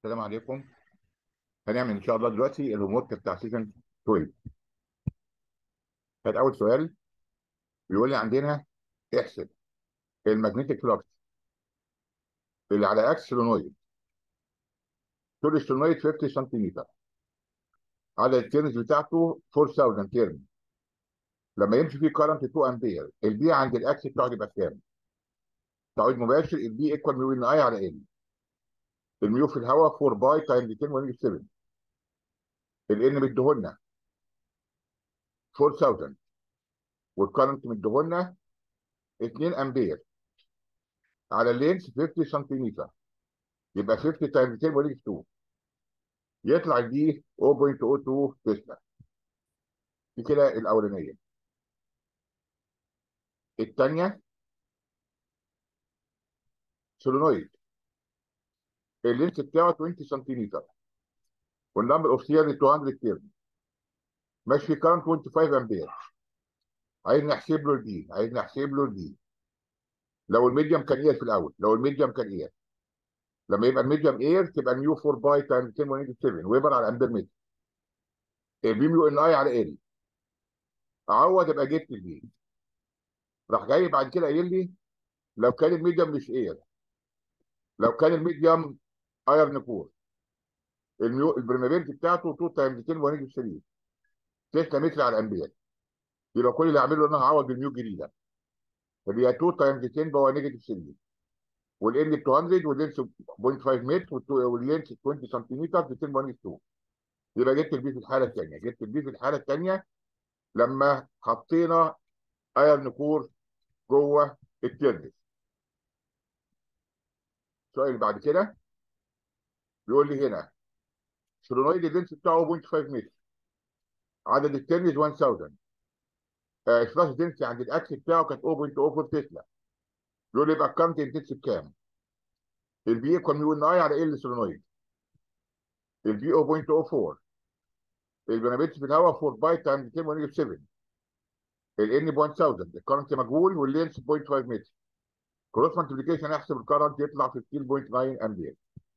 السلام عليكم هنعمل ان شاء الله دلوقتي الهوم ورك بتاع سيزون 12 هات اول سؤال بيقول لي عندنا احسب المagnetic فلكس اللي على اكس سولينويد طول السولينويد 50 سنتيمتر عدد التيرنز بتاعته 4000 تيرن لما يمشي فيه كارنت 2 امبير البي عند الاكس بتاعه يبقى كام؟ تعويض مباشر البي ايكوال ميو ان اي على ال الميو في الهواء 4 باي تايم 200 ونيجي 7 الان مديهولنا 4000 والكرنت مديهولنا 2 امبير على اللينس 50 سنتيمتر يبقى 50 تايم 200 ونيجي 2 يطلع دي 0.02 تسلا دي كده الاولانيه الثانيه سولينويد اللينس بتاعه 20 سنتيمتر والنمبر اوف سير 200 تيرن ماشي في كارنت 25 امبير عايز نحسب له الدي عايز نحسب له الدي لو الميديوم كان اير في الاول لو الميديوم كان اير لما يبقى الميديوم اير تبقى نيو 4 باي تايم 287 ويبر على امبير متر البي ميو ان اي على ال اعوض يبقى جبت البي راح جاي بعد كده قايل لي لو كان الميديوم مش اير لو كان الميديوم ايرن كور الميو البرمابيلتي بتاعته 2 تايم 283 6 متر على الامبير يبقى كل اللي اعمله ان انا اعوض بالميو الجديده اللي هي 2 تايم 200 باور نيجاتيف 3 والان ب 200 واللينس 0.5 متر واللينس 20 سنتيمتر 202 يبقى جبت البي في الحاله الثانيه جبت البي في الحاله الثانيه لما حطينا ايرن كور جوه التيرنس السؤال اللي بعد كده بيقول لي هنا سولينويد اللينس بتاعه 0.5 متر عدد التيرنز 1000 آه الفلاش دنسي عند الاكس بتاعه كانت 0.04 تسلا بيقول لي يبقى الكارنت انتنسي بكام؟ البي ايكوال ميو ان اي على ال سولينويد البي 0.04 البنابيتس في الهواء 4 باي تايم 2 7 الان ب 1000 الكارنت مجهول واللينس 0.5 متر كروس مالتيبيكيشن احسب الكارنت يطلع 15.9 امبير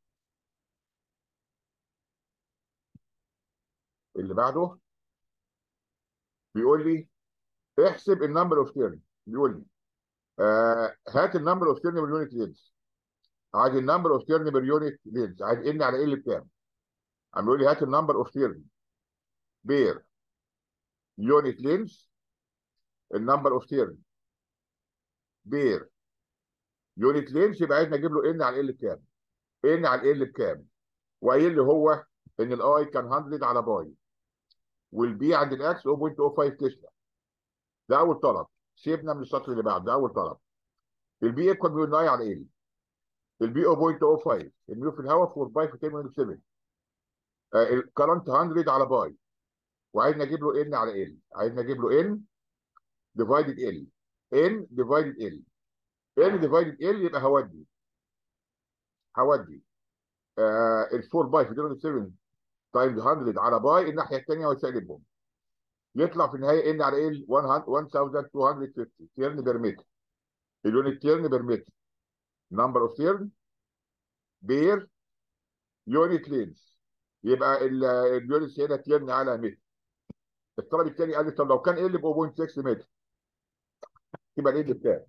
اللي بعده بيقول لي احسب النمبر اوف تيرن بيقول لي آه هات النمبر اوف تيرن باليونت لينز عايز النمبر اوف تيرن باليونت لينز عايز ان على ال بكام عم بيقول لي هات النمبر اوف تيرن بير يونت لينز النمبر اوف تيرن بير يونت لينز يبقى عايز نجيب له ان على ال بكام ان على ال بكام وقايل لي هو ان الاي كان 100 على باي والبي عند الاكس 0.05 تسلا ده اول طلب سيبنا من السطر اللي بعده ده اول طلب البي ايكوال ميو 9 على ال البي 0.05 الميو في الهواء 4 باي في 10 7 الكرنت 100 على باي وعايز نجيب له ان على ال عايز نجيب له ان ديفايدد ال ان ديفايدد ال ان ديفايدد ال يبقى هودي هودي آه ال 4 باي في 7 تايمز 100 على باي الناحيه الثانيه وسالبهم يطلع في النهايه ان على ال 1250 تيرن بير متر اليونت تيرن بير متر نمبر اوف تيرن بير يونت لينز يبقى اليونت هنا تيرن على متر الطلب الثاني قال لي طب لو كان ال ب 0.6 متر يبقى ال بكام؟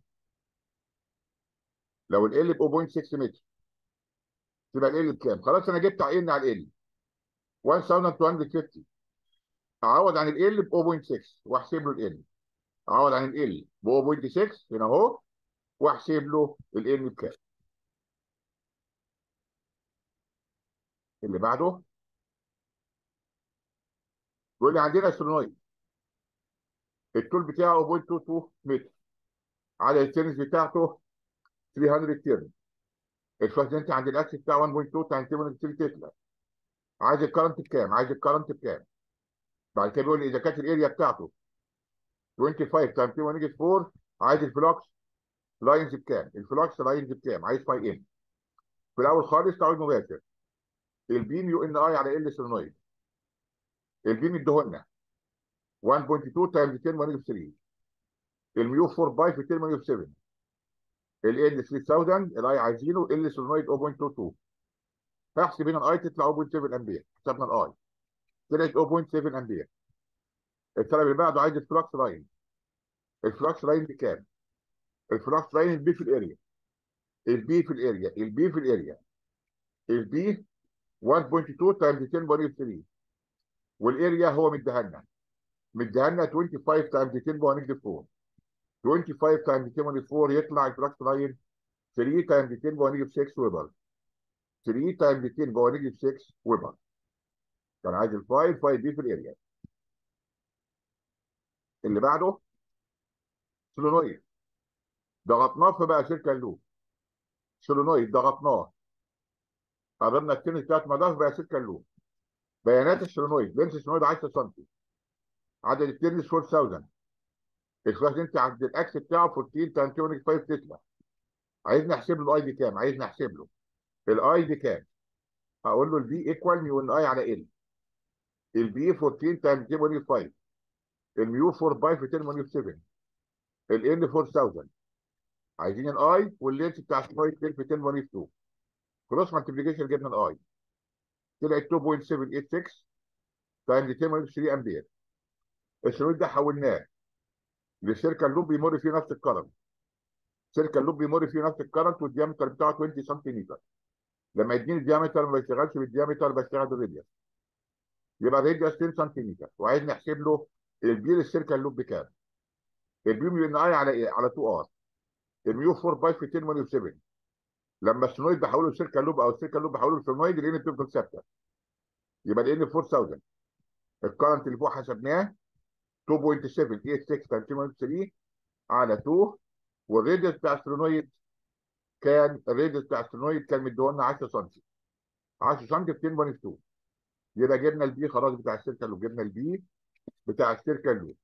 لو ال ب 0.6 متر يبقى ال بكام؟ خلاص انا جبت ان على ال 1250 اعوض عن ال ب 0.6 واحسب له ال اعوض عن ال ب 0.6 هنا اهو واحسب له ال بكام اللي بعده بيقول لي عندنا سولينويد الطول بتاعه 0.22 متر عدد التيرنز بتاعته 300 تيرن الفاسدنتي عند الاكس بتاعه 1.2 تايم 2 تسلا عايز الكرنت بكام؟ عايز الكرنت بكام؟ بعد كده بيقول لي اذا كانت الاريا بتاعته 25 تايم 2 نيجاتيف 4 عايز الفلوكس لاينز بكام؟ الفلوكس لاينز بكام؟ عايز باي ان في الاول خالص تعويض مباشر البي ميو ان اي على ال سولينويد البي مديهولنا 1.2 تايم 2 نيجاتيف 3 الميو 4 باي في 10 نيجاتيف 7 ال 3000 الاي عايزينه ال سولينويد 0.22 هحسب هنا الاي تطلع 0.7 امبير حسبنا الاي طلعت 0.7 امبير الطلب اللي بعده عايز الفلكس لاين الفلكس لاين بكام؟ الفلكس لاين البي في الاريا البي في الاريا البي في الاريا البي 1.2 تايمز 10 باور 3 والاريا هو مديها لنا مديها لنا 25 تايمز 10 باور 4 25 تايمز 10 باور 4 يطلع الفلكس لاين 3 تايمز 10 باور 6 ويبر 3 تايمز 10 باور 6 ويبر كان عايز ال 5 5 بي في الاريا اللي بعده سولونويد ضغطناه فبقى سيركل لوب سولونويد ضغطناه قربنا التنس بتاعت مضاف بقى سيركل لوب بيانات السولونويد لينس السولونويد 10 سم عدد التنس 4000 الفلاش انت عند الاكس بتاعه 14 تايم 5 تسلا عايز نحسب له الاي دي كام عايز نحسب له الاي دي كام هقول له البي ايكوال ميو ان اي على ال البي 14 تايم 5 الميو 4 باي في 10 7 ال 4000 عايزين الاي واللينس بتاع السلايد في 10 2 كروس مالتيبليكيشن جبنا الاي طلعت 2.786 تايمز 10 3 امبير السلوك ده حولناه لسيركل لوب بيمر فيه نفس الكرنت سيركل لوب بيمر فيه نفس الكرنت والديامتر بتاعه 20 سنتيمتر لما يديني الديامتر ما بشتغلش بالديامتر بشتغل بالراديوس يبقى الراديوس 10 سنتيمتر وعايز نحسب له البي للسيركل لوب بكام البي ميو ان اي على ايه على 2 ار الميو 4 باي في 10 7 لما السينويد بحوله لسيركل لوب او السيركل لوب بحوله لسينويد الان بتفضل ثابته يبقى الان 4000 الكرنت اللي فوق حسبناه 2.786 تايم 3 على 2 والراديوس بتاع السولونويد كان الراديوس بتاع السولونويد كان مديهولنا 10 سم 10 سم في 10.2 يبقى جبنا البي خلاص بتاع السيركل لوب جبنا البي بتاع السيركل لوب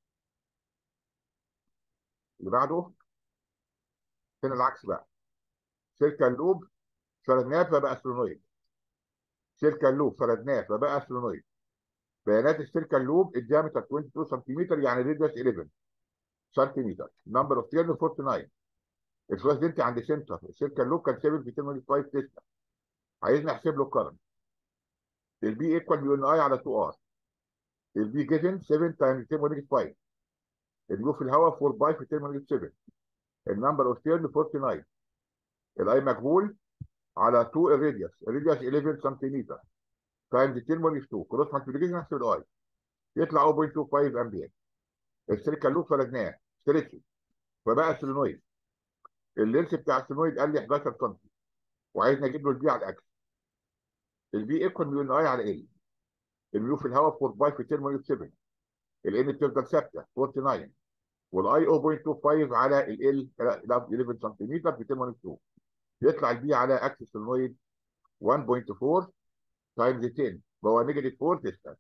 اللي بعده هنا العكس بقى سيركل لوب فردناه فبقى سولونويد سيركل لوب فردناه فبقى سولونويد بيانات السيركل لوب الديامتر 22 سنتيمتر يعني ريديوس 11 سنتيمتر نمبر اوف تيرن 49 الفلاش دي انت عند سنتر السيركل لوب كان 7 في 10 تسلا عايز نحسب له الكرنت البي ايكوال بي ان اي على 2 ار البي جيفن 7 تايمز 10 5 اليو في الهواء 4 باي في 10 7 النمبر اوف تيرن 49 الاي مجهول على 2 الراديوس الراديوس 11 سنتيمتر تايمز 10 ماينس 2 كروس مالتيبيكيشن احسب الاي يطلع 0.25 امبير السيركل لوب فردناه ستريتش فبقى سولينويد اللينس بتاع السولينويد قال لي 11 سم وعايز نجيب له البي على الاكس البي ايكوال ميو ان اي على ال الميو في الهواء 4 باي في 10 ماينس 7 الان بتفضل ثابته 49 والاي 0.25 على ال 11 سنتيمتر في 10 ماينس 2 يطلع البي على اكس سولينويد 1.4 تايمز 10 هو نيجاتيف 4 تسلا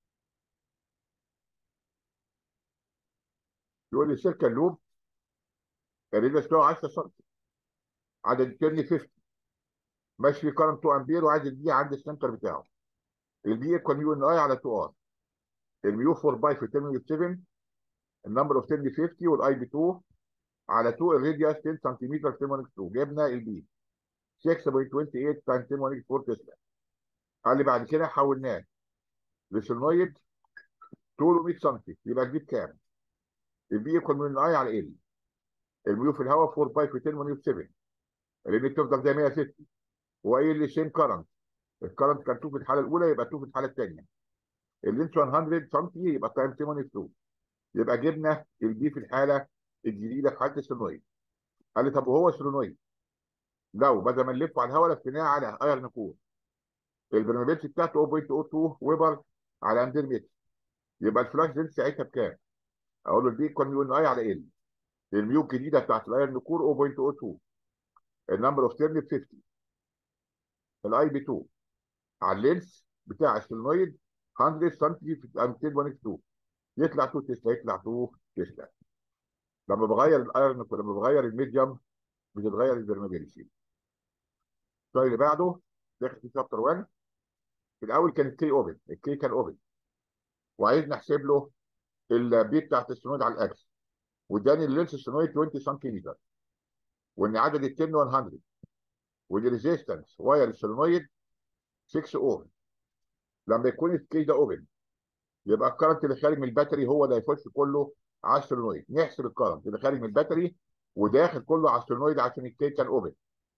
يقول لي السيركل لوب الريدس بتاعه 10 سم عدد الترن 50 ماشي في كارنت 2 امبير وعايز البي عند السنتر بتاعه البي ايكوال يو ان اي على 2 ار الميو 4 باي في 10 7 النمبر اوف ترن 50 والاي ب 2 على 2 الراديوس 10 سنتيمتر في 2 جبنا البي 6.28 تايمز 10 4 تسلا قال لي بعد كده حولناه لسولنويد طوله 100 سم يبقى البي بكام؟ البي يكون من اي على ال الميو في الهواء 4 باي في 10 7 الان بتفضل زي ما هي 60 هو قايل لي سيم كرنت الكرنت كان 2 في الحاله الاولى يبقى 2 في الحاله الثانيه اللينس 100 سم يبقى تايم 82 يبقى جبنا البي في الحاله الجديده في حاله السولنويد قال لي طب وهو سولنويد لو بدل ما نلفه على الهواء لفيناه على ايرن كور البرميابيلتي بتاعته 0.02 ويبر على امبير متر يبقى الفلاش دينس ساعتها بكام؟ اقول له البي ايكوال ميو ان اي على ال الميو الجديده بتاعت الايرن كور 0.02 النمبر اوف تيرن ب 50 الاي بي 2 على اللينس بتاع السولنويد 100 سم في 212 يطلع 2 تسلا يطلع 2 تسلا لما بغير الايرن لما بغير الميديوم بتتغير البرميابيلتي السؤال اللي بعده داخل في شابتر 1 في الاول كان الكي اوبن الكي كان اوبن وعايز نحسب له البي بتاعت السنويد على الاكس واداني اللينس السنويد 20 سنتيمتر وان عدد التن 100 والريزيستنس واير السولنويد 6 اوم لما يكون الكي ده اوبن يبقى الكرنت اللي خارج من الباتري هو اللي هيخش كله على السولنويد نحسب الكرنت اللي خارج من الباتري وداخل كله على السولنويد عشان الكي كان اوبن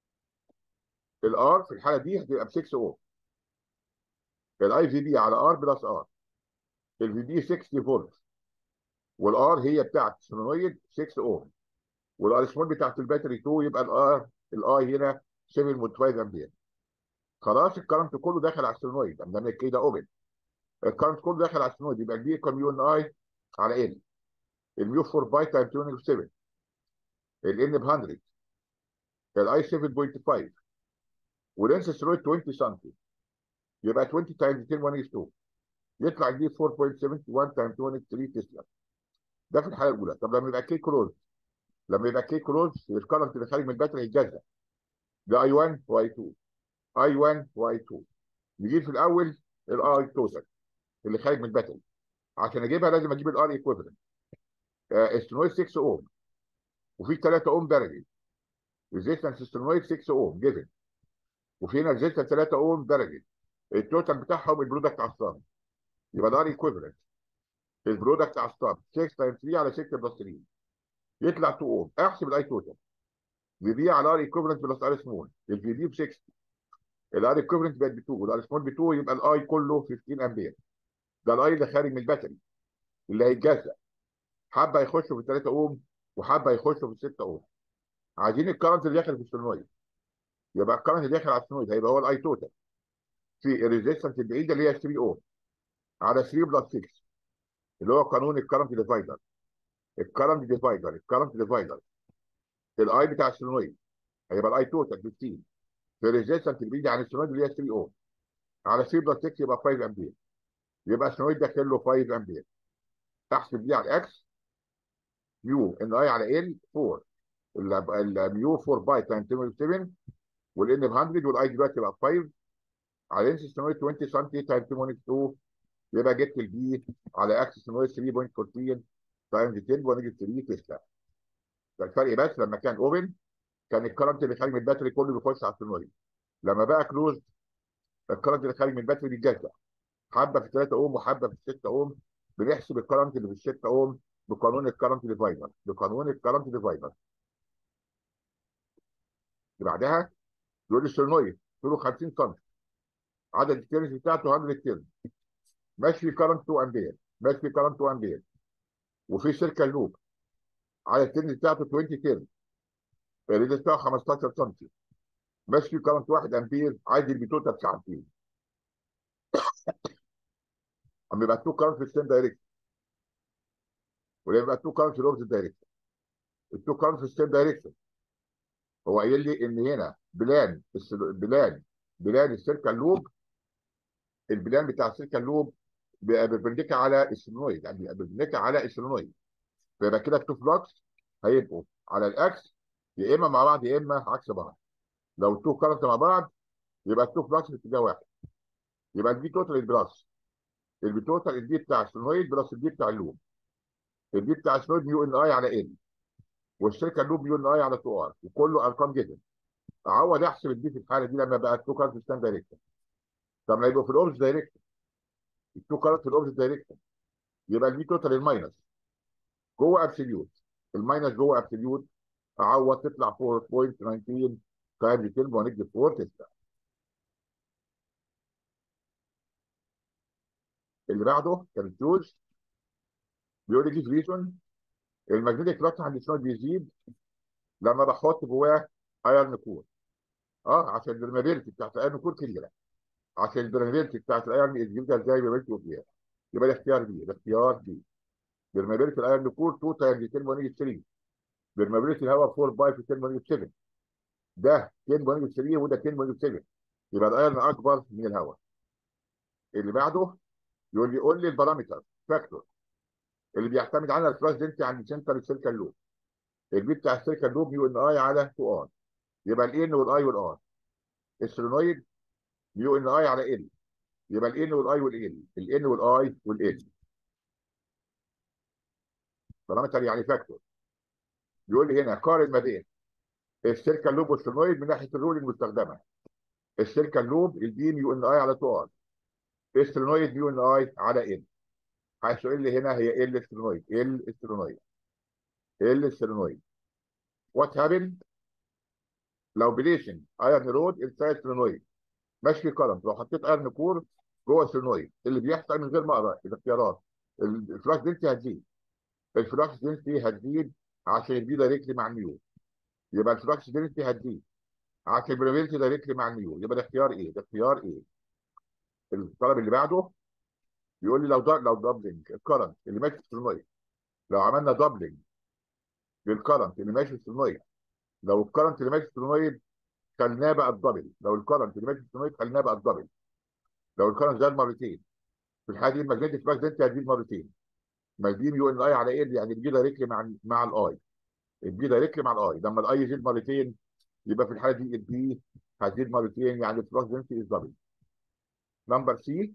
الار في الحاله دي هتبقى ب 6 اوم الاي في بي على ار بلس ار الفي بي 60 فولت والار هي بتاعت السولنويد 6 اوم والار سمول بتاعت الباتري 2 يبقى الار الاي هنا 7.5 امبير خلاص الكرنت كله داخل على السولنويد لما الكي ده اوبن الكرنت كله داخل على السولنويد يبقى البي كام يو ان اي على ان الميو 4 باي تايم 27 الان ب 100 الاي 7.5 ولينس السولنويد 20 سم يبقى 20 تايمز 10 1 is 2 يطلع البي 4.71 تايم 23 تسلا ده في الحاله الاولى طب لما يبقى كي كلوز لما يبقى كي كلوز الكرنت اللي خارج من الباتري يتجزأ ده اي 1 واي 2 اي 1 واي 2 نجيب في الاول الاي توتال اللي خارج من الباتري عشان اجيبها لازم اجيب الار ايكويفالنت استنويد 6 اوم وفي 3 اوم درجه ريزيستنس استنويد 6 اوم جيفن وفي هنا ريزيستنس 3 اوم درجه التوتال بتاعهم البرودكت على الصام يبقى الار ايكويفالنت البرودكت على الصام 6 تايم 3 على 6 بلس 3 يطلع 2 اوم احسب الاي توتال في بي على ار ايكويفالنت بلس ار سمول الفي بي ب 60 الار ايكويفالنت بقت ب 2 والار سمول ب 2 يبقى الاي كله 15 امبير ده الاي اللي خارج من الباتري اللي هيتجزأ حبه يخشوا في 3 اوم وحبه يخشوا في 6 اوم عايزين الكرنت اللي داخل في السولنويد يبقى الكرنت اللي داخل على السولنويد هيبقى هو الاي توتال في الريزيستنس البعيده اللي هي 3 اوم على 3 بلس 6 اللي هو قانون الكرنت ديفايدر الكرنت ديفايدر الكرنت ديفايدر الاي بتاع السولنويد هيبقى الاي توتال 15 في الريزيستنس البعيده عن السولنويد اللي هي 3 اوم على 3 بلس 6 يبقى 5 امبير يبقى السولنويد داخل له 5 امبير احسب دي على الاكس يو ان اي على ال 4 الميو 4 باي تايم 7 والان ب 100 والاي دلوقتي بقى 5 على انس سنويد 20 سم تايم 2 يبقى جبت البي على اكس سنويد 3.14 تايمز 10 ونيجي 3 تسلا الفرق بس لما كان اوبن كان الكرنت اللي خارج من الباتري كله بيخش على السنويد لما بقى كلوز الكرنت اللي خارج من الباتري بيتجزأ حبه في 3 اوم وحبه في 6 اوم بنحسب الكرنت اللي في 6 اوم بقانون الكرنت ديفايدر بقانون الكرنت ديفايدر اللي بعدها يقول لي السولنويد طوله 50 سم عدد التيرنز بتاعته 100 تيرن ماشي في كرنت 2 امبير ماشي في كرنت 2 امبير وفي سيركل لوب عدد التيرنز بتاعته 20 تيرن الريدس بتاعه 15 سم ماشي في كرنت 1 امبير عايز البيتوتا بساعتين اما يبقى 2 كرنت في السيم دايركشن ولما يبقى 2 كرنت في الاوبزيت دايركشن ال 2 كرنت في السيم دايركشن هو قايل لي ان هنا بلان بلان بلان السيركل لوب البلان بتاع السيركل لوب بيربنديكا على السولنويد يعني بيربنديكا على السولنويد فيبقى كده التو فلوكس هيبقوا على الاكس يا اما مع بعض يا اما عكس بعض لو التو كرنت مع بعض يبقى التو فلوكس في اتجاه واحد يبقى البي توتال البلس البي توتال البي بتاع السولنويد بلس البي بتاع اللوب البي بتاع السولنويد ميو ان اي على ان والشركه اللوب ميو ان اي على 2 ار وكله ارقام جدا اعوض احسب الدي في الحاله دي لما بقى التو كارت ستاند دايركشن طب ما يبقوا في الاوبس دايركشن التو كارت في الاوبس دايركشن يبقى البي توتال الماينس جوه ابسوليوت الماينس جوه ابسوليوت اعوض تطلع 4.19 تايمز 10 ونكتب 4 تطلع اللي بعده كان جوز بيقول لي دي ريزون الماجنتيك فلكس عند السنود بيزيد لما بحط جواه ايرن كور اه عشان البرمابيلتي بتاعت الايرن كور كبيره عشان البرمابيلتي بتاعت الايرن الجلده ازاي بيبلتي فيها يبقى الاختيار بي الاختيار بي برمابيلتي الايرن كور 2 تايمز 10 ونيجي 3 برمابيلتي الهواء 4 باي في 10 ونيجي 7 ده 10 ونيجي 3 وده 10 ونيجي 7 يبقى الايرن اكبر من الهواء اللي بعده يقول لي قول لي البارامتر فاكتور اللي بيعتمد على الفلاش دنسيتي عند سنتر السيركل لوب البي بتاع السيركل لوب يو ان اي على 2 ار يبقى الان والاي والار السولينويد يو ان اي على ال يبقى الان والاي والال الان والاي والال بارامتر يعني فاكتور بيقول لي هنا قارن ما بين السيركل لوب والسولينويد من ناحيه الرول المستخدمه السيركل لوب البيم يو ان اي على 2 ار السترونويد يو ان اي على ال هيسأل لي هنا هي ال سترونويد ال سترونويد ال سترونويد وات هابن لو بليشن ايرن رود انسايد سترونويد ماشي في كرنت لو حطيت ايرن كور جوه السترونويد اللي بيحصل من غير ما اقرا الاختيارات الفلاكس دنسي هتزيد الفلاكس دنسي هتزيد عشان يدي دايركتلي مع النيو يبقى الفلاكس دنسي هتزيد عشان البريفيلتي دايركتلي مع النيو يبقى الاختيار ايه؟ الاختيار ايه؟ الطلب اللي بعده بيقول لي لو دا لو دبلنج الكرنت اللي ماشي في السولنويد لو عملنا دبلنج للكرنت اللي ماشي في السولنويد لو الكرنت اللي ماشي في السولنويد خلناه بقى الدبل لو الكرنت اللي ماشي في السولنويد خلناه بقى الدبل لو الكرنت زاد مرتين في الحاله دي الماجنتيك فلاكس دنسي هتزيد مرتين ما البي يو ان اي على ال يعني البي دايركتلي مع مع الاي البي دايركتلي مع الاي لما الاي يزيد مرتين يبقى في الحاله دي البي هتزيد مرتين يعني الفلاكس دنسي از دبل نمبر سي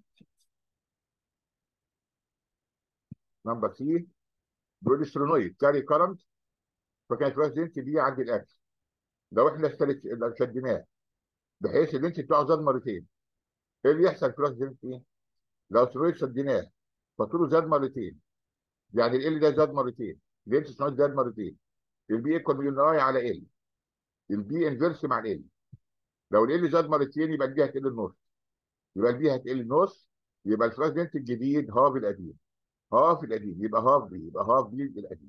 نمبر سي بيقول لي سترونويد كاري كرنت فكانت فلاكس دنسي دي عند الاكس لو احنا استلت لو شديناه بحيث اللينس بتاعه زاد مرتين ايه اللي يحصل في فلاكس دنسي؟ لو سترونويد شديناه فطوله زاد مرتين يعني ال ده زاد مرتين اللينس سترونويد زاد مرتين البي ايكوال مليون اي على ال البي انفيرس مع ال لو ال زاد مرتين يبقى البي هتقل النص يبقى البي هتقل النص يبقى الفلاش دنت الجديد هاف القديم هاف القديم يبقى هاف بي يبقى هاف بي القديم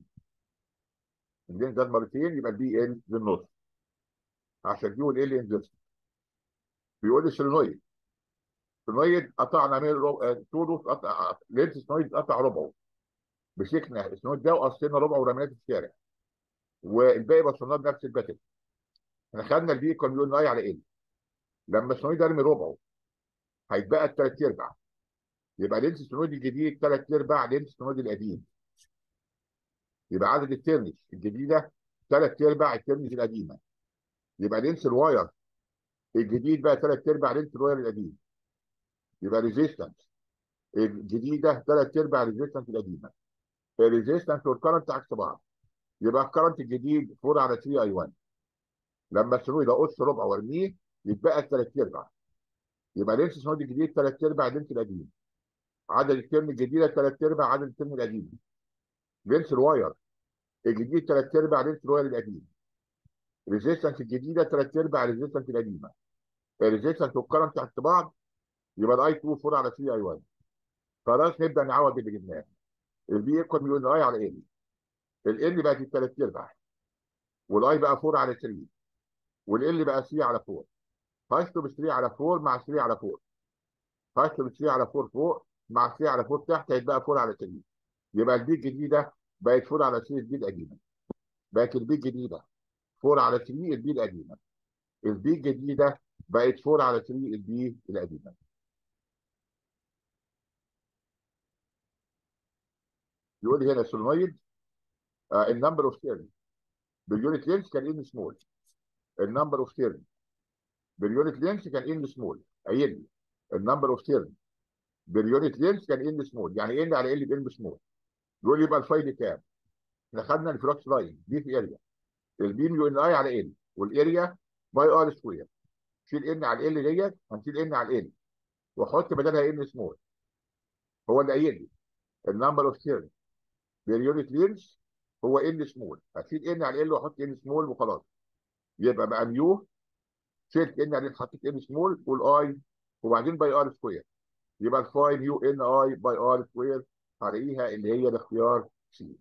البي زاد مرتين يبقى البي ال للنص عشان دي والال انفيرس بيقول لي سولينويد سولينويد قطعنا من طوله قطع لينس سولينويد قطع ربعه مسكنا السولينويد ده وقصينا ربعه ورميناه في الشارع والباقي بصلناه بنفس الباتل احنا خدنا البي كوميون اي على ال لما السولينويد ارمي ربعه هيتبقى الثلاث ارباع يبقى لينس السولينويد الجديد ثلاث ارباع لينس السولينويد القديم يبقى عدد الترنس الجديده ثلاث ارباع الترنس القديمه يبقى لينس الواير الجديد بقى ثلاث ارباع لينس الواير القديم يبقى ريزيستنس الجديده ثلاث ارباع ريزيستنس القديمه الريزيستنس والكرنت عكس بعض يبقى الكرنت الجديد 4 على 3 اي 1 لما السولينويد اقص ربع وارميه يتبقى الثلاث ارباع يبقى لينس السولينويد الجديد ثلاث ارباع لينس القديم عدد الترم الجديده ثلاث ارباع عدد الترم القديم لينس الواير الجديد ثلاث ارباع لينس الواير القديم ريزيستنس الجديده ثلاث ارباع ريزيستنس القديمه الريزيستنس والكرنت تحت بعض يبقى الاي 2 4 على 3 اي 1 خلاص نبدا نعوض اللي جبناه البي ايكوال مليون اي على ال ال بقت الثلاث ارباع والاي بقى 4 على 3 والال بقى 3 على 4 هشطب 3 على 4 مع 3 على 4 هشطب 3 على 4 فوق مع 3 على 4 تحت هيتبقى 4 على 3 يبقى البي الجديده بقت 4 على 3 البي القديمه بقت البي الجديده 4 على 3 البي القديمه البي الجديده بقت 4 على 3 البي القديمه يقول لي هنا السولنويد النمبر اوف تيرن باليونت لينس كان ان سمول النمبر اوف تيرن باليونت لينس كان ان سمول قايل لي النمبر اوف تيرن باليونت لينس كان ان سمول يعني ان على ال بان سمول يقول لي يبقى الفايل كام؟ احنا خدنا الفلوكس لاين دي في اريا البيم يو ان اي على ال والاريا باي ار سكوير شيل ان على ال ديت هنشيل ان على ال واحط بدلها ان سمول هو اللي قايل لي النمبر اوف تيرن باليونت لينس هو ان سمول هشيل ان على ال واحط ان سمول وخلاص يبقى بقى ميو شلت ان على حطيت ان سمول والاي وبعدين باي ار سكوير يبقى الفاي يو ان اي باي ار سكوير هلاقيها اللي هي الاختيار سي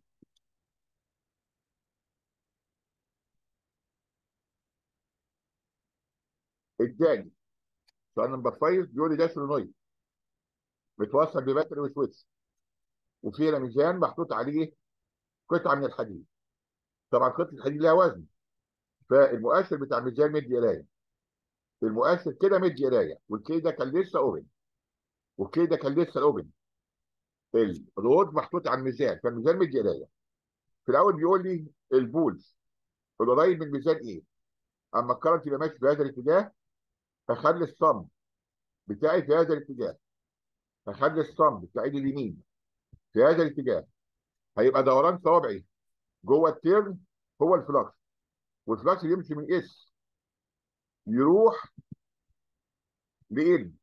الثاني سؤال نمبر 5 بيقول لي ده سولينويد متوصل بباتري وسويتش وفي رميزان محطوط عليه قطعه من الحديد طبعا قطعه الحديد لها وزن فالمؤشر بتاع الميزان مدي قرايه المؤشر كده مدي قرايه والكي ده كان لسه اوبن والكي ده كان لسه اوبن الرود محطوط على الميزان فالميزان مدي قرايه في الاول بيقول لي البولز القريب من الميزان ايه؟ اما الكرنت يبقى ماشي في هذا الاتجاه فخلي الصم بتاعي في هذا الاتجاه فخلي الصم بتاعي اليمين في هذا الاتجاه هيبقى دوران صوابعي جوه التيرن هو الفلكس والفلكس يمشي من اس يروح لان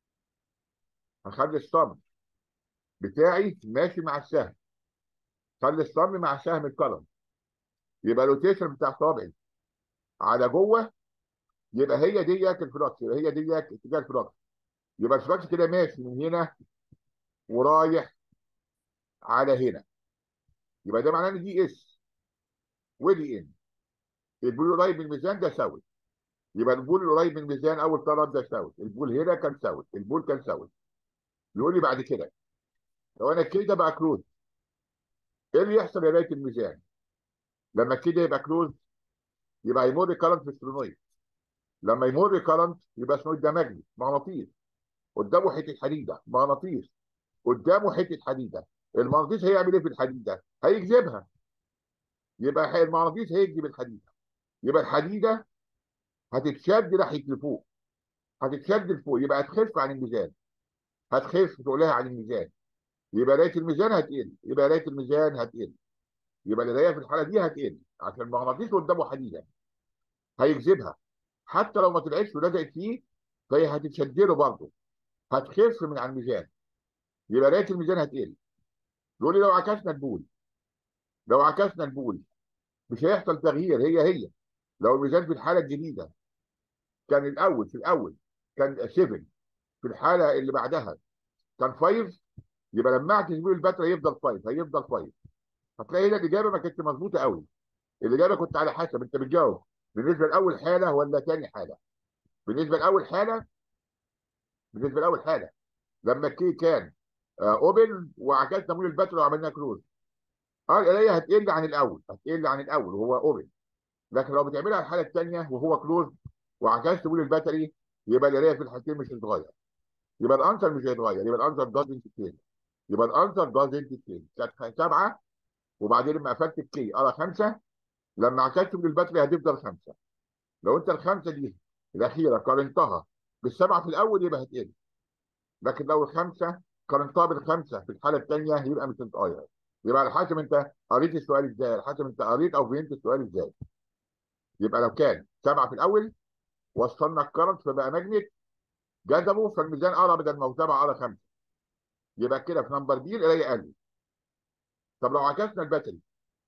هخلي الصم بتاعي ماشي مع السهم خلي الصم مع سهم القلم يبقى الروتيشن بتاع صابعي على جوه يبقى هي ديت الفلوكس يبقى هي ديت اتجاه الفلوكس يبقى الفلوكس كده ماشي من هنا ورايح على هنا يبقى ده معناه ان دي اس ودي ان البول القريب من الميزان ده ساوي يبقى البول القريب من الميزان اول طرف ده ساوي البول هنا كان ساوي البول كان ساوي يقول لي بعد كده لو انا كده بقى كلوز ايه اللي يحصل يا ريت الميزان لما كده يبقى كلوز يبقى يمر كارنت في السولينويد لما يمر كارنت يبقى السولينويد ده مجني مغناطيس قدامه حته حديده مغناطيس قدامه حته حديده المغناطيس هيعمل ايه في الحديده؟ هيجذبها يبقى المغناطيس هيجذب الحديده يبقى الحديده هتتشد ناحيه لفوق هتتشد لفوق يبقى هتخف عن الميزان هتخف تقولها عن الميزان يبقى قرايه الميزان هتقل يبقى قرايه الميزان هتقل يبقى القرايه في الحاله دي هتقل عشان المغناطيس قدامه حديده هيجذبها حتى لو ما طلعتش ولزقت فيه فهي هتتشد له برضه هتخف من على الميزان يبقى قرايه الميزان هتقل يقول لي لو عكسنا البول لو عكسنا البول مش هيحصل تغيير هي هي لو الميزان في الحاله الجديده كان الاول في الاول كان 7 في الحاله اللي بعدها كان 5 يبقى لما اعكس بيه الباتري هيفضل 5 هيفضل 5 هتلاقي هنا الاجابه ما كانتش مظبوطه قوي الاجابه كنت على حسب انت بتجاوب بالنسبه لاول حاله ولا ثاني حاله بالنسبه لاول حاله بالنسبه لاول حاله لما الكي كان اوبن وعكسنا مول الباتري وعملنا كلوز اه القرايه هتقل عن الاول هتقل عن الاول وهو اوبن لكن لو بتعملها على الحاله الثانيه وهو كلوز وعكست مول الباتري يبقى القرايه في الحالتين مش هتتغير يبقى الانسر مش هيتغير يبقى الانسر دازنت تشينج يبقى الانسر دازنت تشينج كانت سبعه وبعدين لما قفلت الكي ارى خمسه لما عكست مول الباتري هتفضل خمسه لو انت الخمسه دي الاخيره قارنتها بالسبعه في الاول يبقى هتقل لكن لو الخمسه قارنتها بالخمسه في الحاله الثانيه يبقى مش هتتغير يبقى على حسب انت قريت السؤال ازاي على حسب انت قريت او فهمت السؤال ازاي يبقى لو كان سبعه في الاول وصلنا الكرنت فبقى ماجنت جذبه فالميزان قرا بدل ما هو سبعه قرا خمسه يبقى كده في نمبر بي القرايه قلت طب لو عكسنا الباتري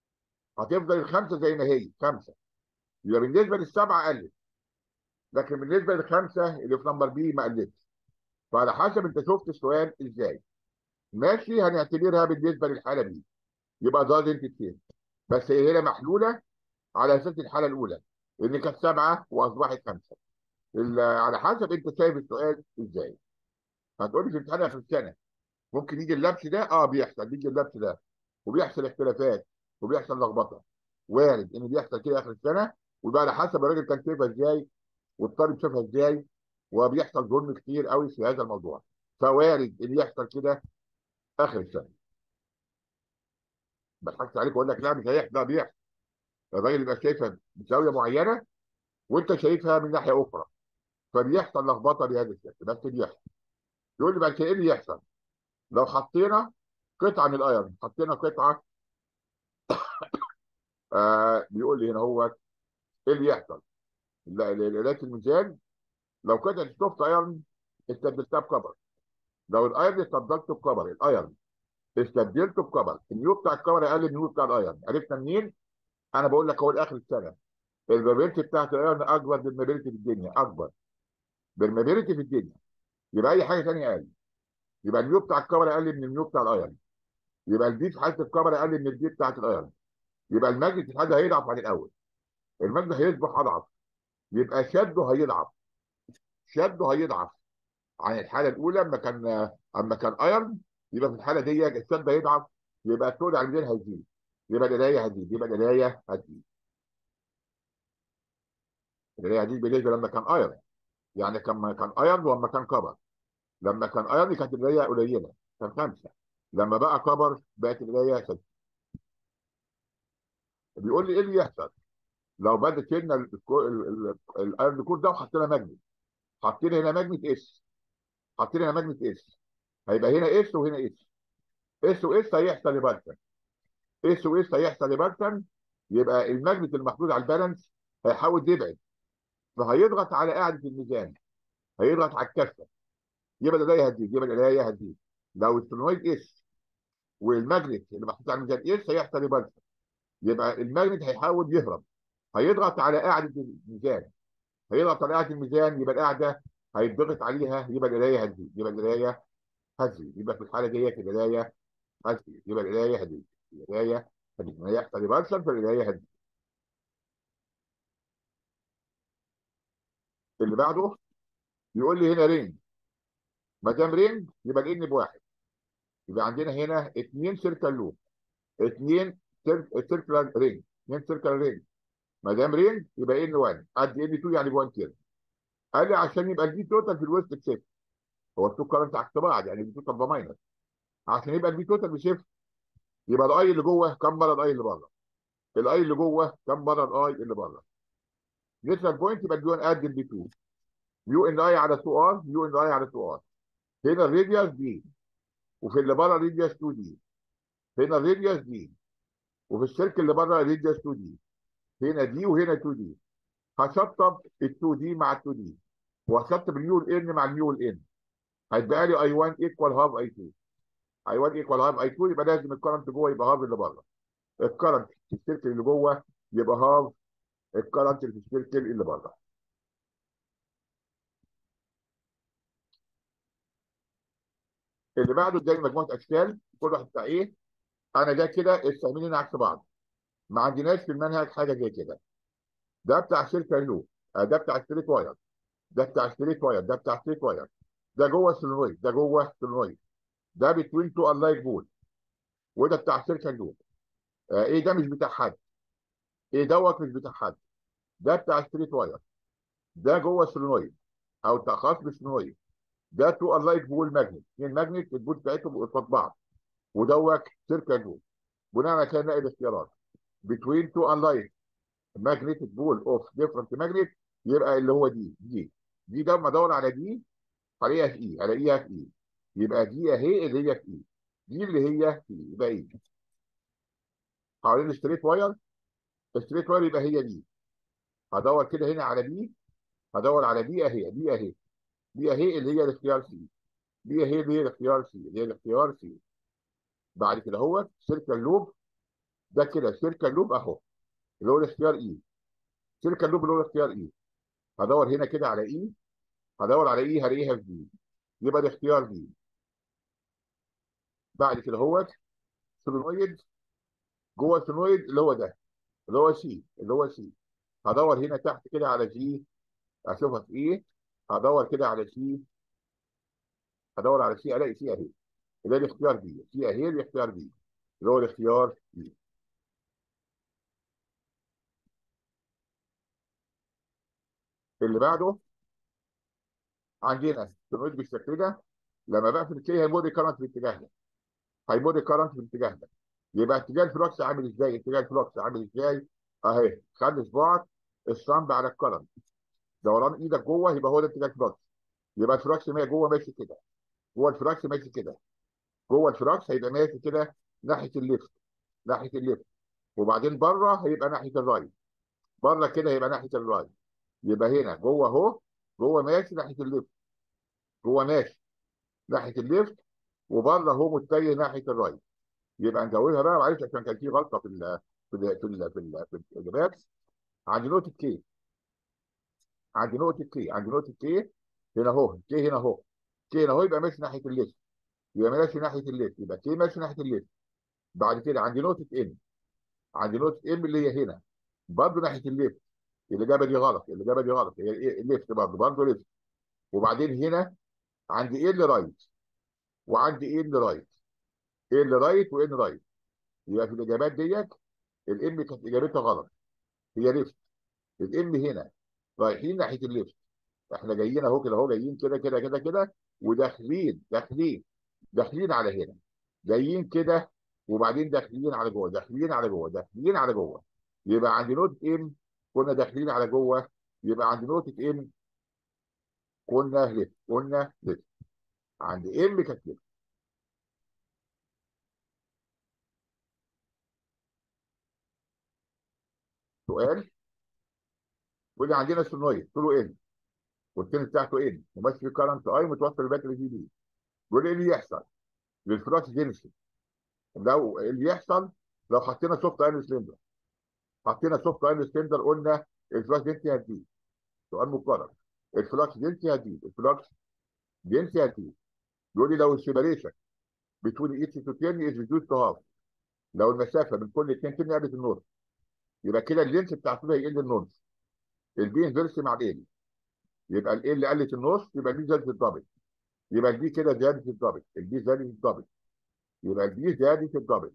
هتفضل الخمسه زي ما هي خمسه يبقى بالنسبه للسبعه قلت لكن بالنسبه للخمسه اللي في نمبر بي ما قلتش فعلى حسب انت شفت السؤال ازاي ماشي هنعتبرها بالنسبه للحاله دي يبقى دازنت تشينج بس هي هنا محلوله على اساس الحاله الاولى ان كانت سبعه واصبحت خمسه على حسب انت شايف السؤال ازاي هتقول لي في امتحان اخر السنه ممكن يجي اللبس ده اه بيحصل بيجي اللبس ده وبيحصل اختلافات وبيحصل لخبطه وارد ان بيحصل كده اخر السنه ويبقى على حسب الراجل كان شايفها ازاي والطالب شافها ازاي وبيحصل ظلم كتير قوي في هذا الموضوع فوارد ان يحصل كده اخر السنه بضحكت عليك واقول لك لا مش هيحصل لا بيحصل الراجل يبقى شايفها بزاويه معينه وانت شايفها من ناحيه اخرى فبيحصل لخبطه بهذا الشكل بس بيحصل يقول لي بعد كده ايه اللي يحصل؟ لو حطينا قطعه من الايرن حطينا قطعه آه بيقول لي هنا هو ايه اللي يحصل؟ قرايه الميزان لو قطعه سوفت ايرن استبدلتها بكبر لو الايرن استبدلته بكبر الايرن استبدلته بكبر النيو بتاع الكبر اقل من النيو بتاع الايرن عرفنا منين؟ انا بقول لك هو لاخر السنه البرميبيلتي بتاعت الايرن اكبر بالمابيلتي في الدنيا اكبر بالمابيلتي في الدنيا يبقى اي حاجه ثانيه اقل يبقى النيو بتاع الكاميرا اقل من النيو بتاع الايرن يبقى البي في حاله الكاميرا اقل من البي بتاعت الايرن يبقى المجد في الحاجه هيضعف عن الاول المجد هيصبح اضعف يبقى شده هيضعف شده هيضعف عن الحاله الاولى اما كان اما كان ايرن يبقى في الحاله دي الشد هيضعف يبقى التود على الميزان هيزيد يبقى القرايه هتزيد يبقى القرايه هتزيد القرايه هتزيد بالنسبه لما كان ايرن يعني كان كان ايرن ولما كان كبر لما كان ايرن كانت القرايه قليله كان خمسه لما بقى كبر بقت القرايه سته بيقول لي ايه اللي يحصل لو بدأ شلنا الايرن كور ده وحطينا ماجنت حطينا هنا ماجنت اس حطينا هنا ماجنت اس هيبقى هنا اس وهنا اس اس واس هيحصل لبالتن اس واس هيحصل لبالتن يبقى الماجنت المحدود على البالانس هيحاول يبعد فهيضغط على قاعده الميزان هيضغط على الكفه يبقى القرايه هتزيد يبقى القرايه هتزيد لو السولنويد اس والماجنت اللي محطوط على الميزان اس هيحصل ريبلس يبقى الماجنت هيحاول يهرب هيضغط على قاعده الميزان هيضغط على قاعده الميزان يبقى القاعده هيتضغط عليها يبقى القرايه هتزيد يبقى القرايه هتزيد يبقى في الحاله ديت القرايه هتزيد يبقى القرايه هتزيد القرايه هتزيد ما هيحصل ريبلشن فالقرايه هتزيد اللي بعده يقول لي هنا رينج ما دام رينج يبقى الان بواحد يبقى عندنا هنا اثنين سيركل لوب اثنين سيركل رينج اثنين سيركل رينج ما دام رينج يبقى ان 1 قد ان 2 يعني 1 كده قال لي عشان يبقى البي توتال في الويست بصفر هو التو كارنت عكس بعض يعني البي توتال بماينس عشان يبقى البي توتال بصفر يبقى الاي اللي جوه كم مره الاي اللي بره الاي اللي جوه كم مره الاي اللي بره نيوترال بوينت يبقى البي 1 قد البي 2 يو ان اي على 2 ار يو ان اي على 2 ار هنا الراديوس دي وفي اللي بره الراديوس 2 دي هنا الراديوس دي وفي السيركل اللي بره الراديوس 2 دي هنا دي وهنا 2 دي هشطب ال 2 دي مع ال 2 دي وهشطب اليو الان مع اليو الان هيتبقى لي اي 1 ايكوال هاف اي 2 اي 1 ايكوال هاف اي 2 يبقى لازم الكرنت جوه يبقى هاف اللي بره الكرنت في السيركل اللي جوه يبقى هاف الكرنت اللي في السيركل اللي بره اللي بعده اداني مجموعه اشكال كل واحد بتاع ايه انا ده كده السهمين عكس بعض ما عندناش في المنهج حاجه زي كده ده بتاع شركه لو ده بتاع ستريت واير ده بتاع ستريت واير ده بتاع ستريت واير ده جوه السولنويد ده جوه السولنويد ده بتوين تو اللايك بول وده بتاع شركه لو آه ايه ده مش بتاع حد ايه دوت مش بتاع حد ده بتاع ستريت واير ده جوه السولنويد او خاص بالسولنويد ده تو اللايك بول ماجنت اثنين ماجنت البول بتاعتهم قصاد بعض ودوت سيركل لوب بناء على كده نلاقي الاختيارات between two unlike magnetic ball of different magnet يبقى اللي هو دي دي دي ده لما ادور على دي هلاقيها في اي هلاقيها في اي يبقى دي اهي اللي هي في اي دي اللي هي في اي يبقى ايه حوالين الستريت واير الستريت واير يبقى هي دي هدور كده هنا على دي هدور على دي اهي دي اهي دي اهي اللي هي الاختيار سي دي اهي اللي هي الاختيار سي اللي هي الاختيار سي بعد كده هو سيركل لوب ده كده سيركل لوب اهو اللي هو الاختيار اي سيركل لوب اللي هو الاختيار اي هدور هنا كده على اي هدور على اي هلاقيها في دي يبقى الاختيار دي بعد كده هو سولنويد جوه السولنويد اللي هو ده اللي هو سي اللي هو سي هدور هنا تحت كده على جي اشوفها في ايه هدور كده على سي هدور على سي الاقي سي اهي اللي هي الاختيار دي سي اهي الاختيار دي اللي هو الاختيار دي اللي بعده عندنا سولنويد بالشكل ده لما بقفل الكي هيمر كارنت في الاتجاه ده هيمر كارنت في الاتجاه ده يبقى اتجاه الفلوكس عامل ازاي؟ اتجاه الفلوكس عامل ازاي؟ اهي خلي صباعك الصنب على الكرنت دوران ايدك جوه يبقى هو ده اتجاه الفلوكس يبقى الفلوكس ما جوه ماشي كده جوه الفلوكس ماشي كده جوه الفلوكس هيبقى ماشي كده ناحيه الليفت ناحيه الليفت وبعدين بره هيبقى ناحيه الرايت بره كده هيبقى ناحيه الرايت يبقى هنا جوه اهو جوه ماشي ناحيه الليفت جوه ماشي ناحيه الليفت وبره اهو متجه ناحيه الرايت يبقى نجاوبها بقى معلش عشان كان في غلطه في ال في ال في ال في, ال في الاجابات عند نقطه كي عند نقطه كي عند نقطه كي هنا اهو كي هنا اهو كي هنا اهو يبقى ماشي ناحيه الليفت يبقى ماشي ناحيه الليفت يبقى كي ماشي ناحيه الليفت بعد كده عند نقطه ام عند نقطه ام اللي هي هنا برضه ناحيه الليفت الاجابه دي غلط الاجابه دي غلط هي الليفت برضه برضه ليفت وبعدين هنا عند ايه اللي رايت وعند ايه اللي رايت ايه اللي رايت وايه اللي رايت يبقى في الاجابات ديت الام كانت اجابتها غلط هي ليفت الام هنا رايحين ناحيه الليفت احنا جايين اهو كده اهو جايين كده كده كده كده وداخلين داخلين داخلين على هنا جايين كده وبعدين داخلين على جوه داخلين على جوه داخلين على جوه يبقى عند نقطه ام كنا داخلين على جوه يبقى عند نقطه ام كنا ليفت كنا ليفت عند ام كانت ليفت سؤال واللي عندنا سولنويد طوله ان والتاني بتاعته ان وماشي في كارنت اي متوصل الباتري دي بي بيقول ايه اللي يحصل للفلوكس دينسي لو اللي يحصل لو حطينا سوفت ايرون سلندر حطينا سوفت ايرون سلندر قلنا الفلوكس دينسي هتزيد سؤال مكرر الفلوكس دينسي هتزيد الفلوكس دينسي هتزيد بيقول لي لو السيبريشن بتوين اتش تو تيرن از ريديوس تو هاف لو المسافه من كل اثنين ترن قلت النص يبقى كده اللينس بتاع الصوره هيقل النص البي انفيرس مع ال يبقى ال اللي قلت النص يبقى دي زادت الدبل يبقى دي كده زادت الدبل البي زادت الدبل يبقى البي زادت الدبل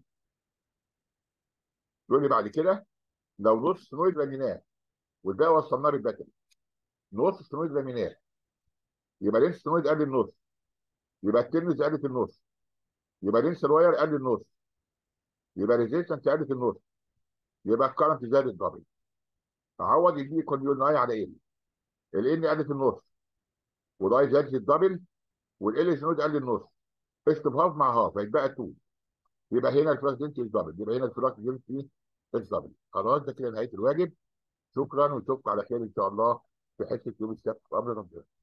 يقول لي بعد كده لو نص سنويد لامينات والباقي وصلناه بالباتري نص سنويد لامينات يبقى لينس سنويد قل النص يبقى الترنز قلت النص يبقى لينس الواير قل النص يبقى ريزيستنس قلت النص يبقى الكرنت زاد الدبل فعوض البي كونيون اي على ال الان قلت النص والاي زادت الدبل والال سنود قل النص اشطب هاف مع هاف هيتبقى 2 يبقى هنا الفلاكس دنسي دبل يبقى هنا الفلاكس دنسي دبل خلاص ده كده نهايه الواجب شكرا ونشوفكم على خير ان شاء الله في حصه يوم السبت بامر ربنا